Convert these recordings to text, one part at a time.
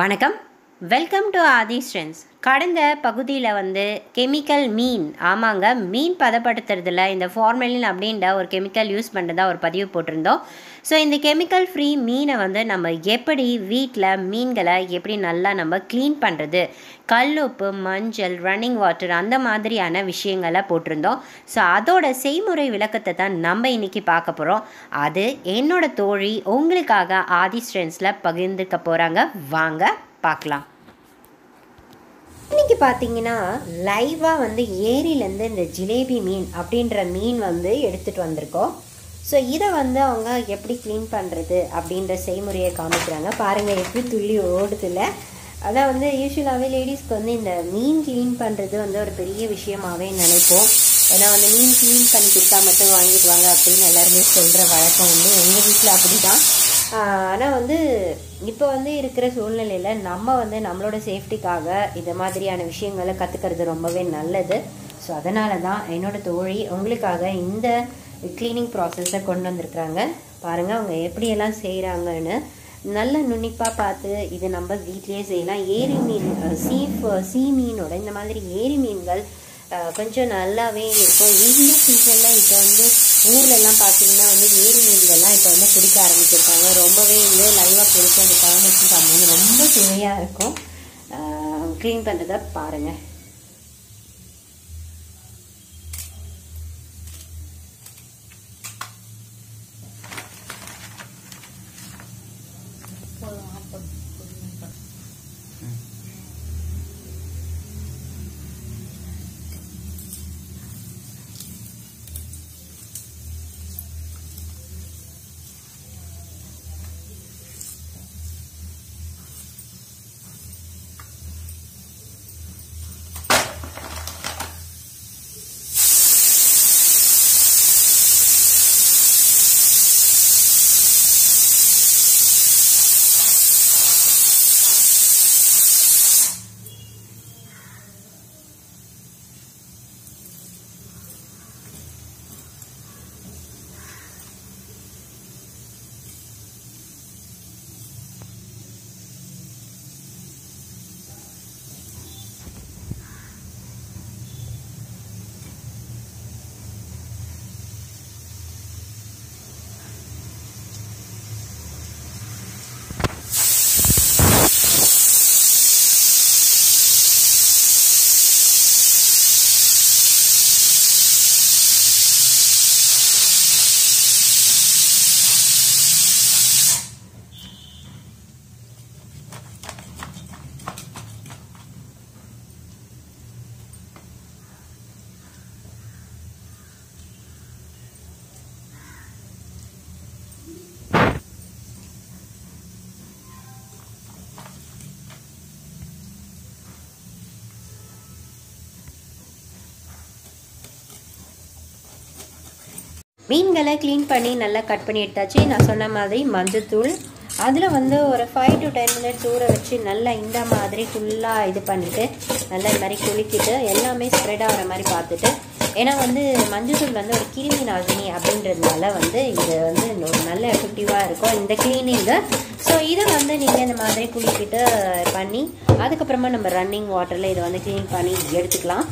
வணக்கம் welcome to Aadhi strength கடந்த பகுதியில் வந்து கெமிக்கல் மீன் ஆமாங்க மீன் பதப்படுத்துறதுல இந்த ஃபார்மலின் அப்படின்ற ஒரு கெமிக்கல் யூஸ் பண்ணுறதா ஒரு பதிவு போட்டிருந்தோம் ஸோ இந்த கெமிக்கல் ஃப்ரீ மீனை வந்து நம்ம எப்படி வீட்டில் மீன்களை எப்படி நல்லா நம்ம க்ளீன் பண்ணுறது கல்லுப்பு மஞ்சள் ரன்னிங் வாட்டர் அந்த மாதிரியான விஷயங்களை போட்டிருந்தோம் ஸோ அதோட செய்முறை விளக்கத்தை தான் நம்ம இன்றைக்கி பார்க்க போகிறோம் அது என்னோட தோழி உங்களுக்காக ஆதி ஸ்ட்ரென்ஸில் பகிர்ந்துக்க போகிறாங்க வாங்க பார்க்கலாம் இன்றைக்கி பார்த்தீங்கன்னா லைவாக வந்து ஏரியிலேருந்து இந்த ஜிலேபி மீன் அப்படின்ற மீன் வந்து எடுத்துகிட்டு வந்திருக்கோம் ஸோ இதை வந்து அவங்க எப்படி க்ளீன் பண்ணுறது அப்படின்ற செய்முறையை காமிக்கிறாங்க பாருங்கள் எப்படி துள்ளி ஓடுதில்ல அதான் வந்து யூஸ்வலாகவே லேடிஸ்க்கு வந்து இந்த மீன் க்ளீன் பண்ணுறது வந்து ஒரு பெரிய விஷயமாகவே நினைப்போம் ஏன்னா வந்து மீன் க்ளீன் பண்ணி கொடுத்தா மட்டும் வாங்கிடுவாங்க அப்படின்னு எல்லாருமே சொல்கிற வழக்கம் உண்டு எங்கள் வீட்டில் அப்படி தான் ஆனால் வந்து இப்போ வந்து இருக்கிற சூழ்நிலையில் நம்ம வந்து நம்மளோட சேஃப்டிக்காக இந்த மாதிரியான விஷயங்களை கற்றுக்கிறது ரொம்பவே நல்லது ஸோ அதனால தான் என்னோட தோழி உங்களுக்காக இந்த க்ளீனிங் ப்ராசஸை கொண்டு வந்திருக்கிறாங்க பாருங்கள் அவங்க எப்படியெல்லாம் செய்கிறாங்கன்னு நல்ல நுண்ணிப்பாக பார்த்து இது நம்ம வீட்லேயே செய்யலாம் ஏரி மீன் சீ சீ மீனோட இந்த மாதிரி ஏரி மீன்கள் கொஞ்சம் நல்லாவே இருக்கும் இந்த சீசனில் இப்போ வந்து ஊர்லெல்லாம் பார்த்தீங்கன்னா வந்து ஏரி மீன்கள்லாம் இப்போ வந்து பிடிக்க ஆரம்பிச்சிருக்காங்க ரொம்பவே வந்து லைவாக பிடிச்சி அந்த குழம்பு வச்சு சாப்பிடும்போது ரொம்ப சுவையாக இருக்கும் க்ளீன் பண்ணுறத பாருங்கள் மீன்களை க்ளீன் பண்ணி நல்லா கட் பண்ணி எடுத்தாச்சு நான் சொன்ன மாதிரி மஞ்சத்தூள் அதில் வந்து ஒரு ஃபைவ் டு டென் மினிட்ஸ் ஊற வச்சு நல்லா இந்த மாதிரி ஃபுல்லாக இது பண்ணிவிட்டு நல்லா இந்த மாதிரி குலுக்கிட்டு எல்லாமே ஸ்ப்ரெட் ஆகிற மாதிரி பார்த்துட்டு ஏன்னா வந்து மஞ்சத்தூள் வந்து ஒரு கிருமி நாசினி அப்படின்றதுனால வந்து இது வந்து ஒரு நல்ல எஃபெக்டிவாக இருக்கும் இந்த க்ளீனிங்கு ஸோ இதை வந்து நீங்கள் இந்த மாதிரி குளிக்கிட்டு பண்ணி அதுக்கப்புறமா நம்ம ரன்னிங் வாட்டரில் இதை வந்து க்ளீன் பண்ணி எடுத்துக்கலாம்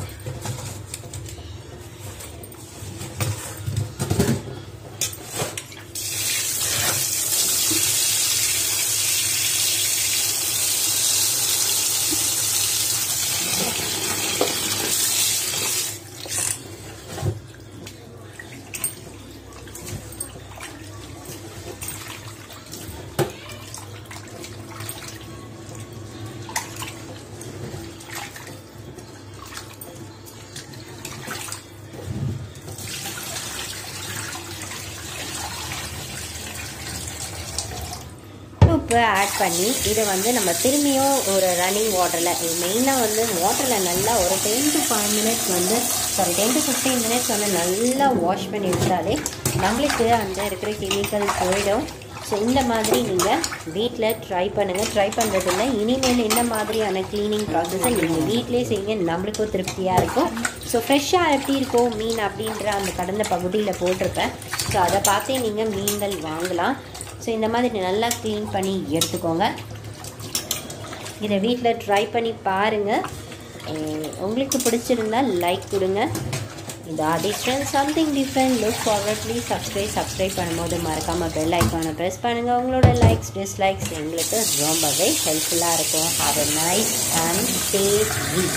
உப்பு ஆட் பண்ணி இதை வந்து நம்ம திரும்பியும் ஒரு ரன்னிங் வாட்டரில் மெயினாக வந்து வாட்டரில் நல்லா ஒரு டென் டு ஃபைவ் மினிட்ஸ் வந்து sorry ten to fifteen minutes வந்து நல்லா வாஷ் பண்ணி விட்டாலே நம்மளுக்கு அந்த இருக்கிற கெமிக்கல் போயிடும் ஸோ இந்த மாதிரி நீங்கள் வீட்டில் ட்ரை பண்ணுங்கள் ட்ரை பண்ணுறதில்ல இனிமேல் இந்த மாதிரியான க்ளீனிங் ப்ராசஸை நீங்கள் வீட்டிலே செய்யுங்க நம்மளுக்கும் திருப்தியாக இருக்கும் ஸோ ஃப்ரெஷ்ஷாக எப்படி இருக்கும் மீன் அப்படின்ற அந்த கடந்த பகுதியில் போட்டிருப்பேன் ஸோ அதை பார்த்தே நீங்கள் மீன்கள் வாங்கலாம் ஸோ இந்த மாதிரி நல்லா க்ளீன் பண்ணி எடுத்துக்கோங்க இதை வீட்டில் ட்ரை பண்ணி பாருங்கள் உங்களுக்கு பிடிச்சிருந்தா லைக் கொடுங்க இது audition something different look forward please subscribe subscribe பண்ணும்போது மறக்காமல் பெல் ஐக்கானை ப்ரெஸ் பண்ணுங்கள் உங்களோட லைக்ஸ் டிஸ்லைக்ஸ் எங்களுக்கு ரொம்பவே ஹெல்ப்ஃபுல்லாக இருக்கும் have a nice and safe week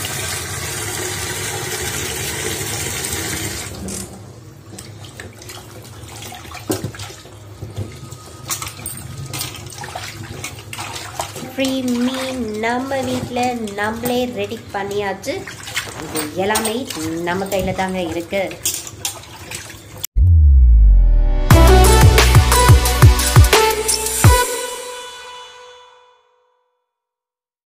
free மீன் நம்ம வீட்டில் நம்மளே ரெடி பண்ணியாச்சு இது எல்லாமே நம்ம கையில் தாங்க இருக்குது